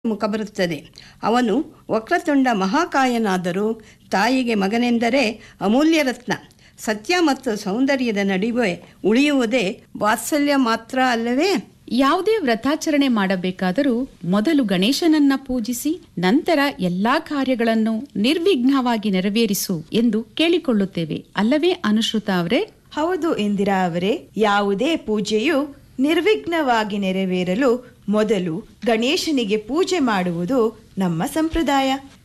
ಮುಖ ಬರುತ್ತದೆ ಅವನು ವಕ್ರತುಂಡ ಮಹಾಕಾಯನಾದರೂ ತಾಯಿಗೆ ಮಗನೆಂದರೆ ಅಮೂಲ್ಯ ರತ್ನ ಸತ್ಯ ಮತ್ತು ಸೌಂದರ್ಯದ ನಡುವೆ ಉಳಿಯುವುದೇ ವಾತ್ಸಲ್ಯ ಮಾತ್ರ ಅಲ್ಲವೇ ಯಾವುದೇ ವ್ರತಾಚರಣೆ ಮಾಡಬೇಕಾದರೂ ಮೊದಲು ಗಣೇಶನನ್ನ ಪೂಜಿಸಿ ನಂತರ ಎಲ್ಲಾ ಕಾರ್ಯಗಳನ್ನು ನಿರ್ವಿಘ್ನವಾಗಿ ನೆರವೇರಿಸು ಎಂದು ಕೇಳಿಕೊಳ್ಳುತ್ತೇವೆ ಅಲ್ಲವೇ ಅನುಶ್ರುತ ಅವರೇ ಹೌದು ಇಂದಿರಾ ಅವರೇ ಯಾವುದೇ ಪೂಜೆಯು ನಿರ್ವಿಘ್ನವಾಗಿ ನೆರವೇರಲು ಮೊದಲು ಗಣೇಶನಿಗೆ ಪೂಜೆ ಮಾಡುವುದು ನಮ್ಮ ಸಂಪ್ರದಾಯ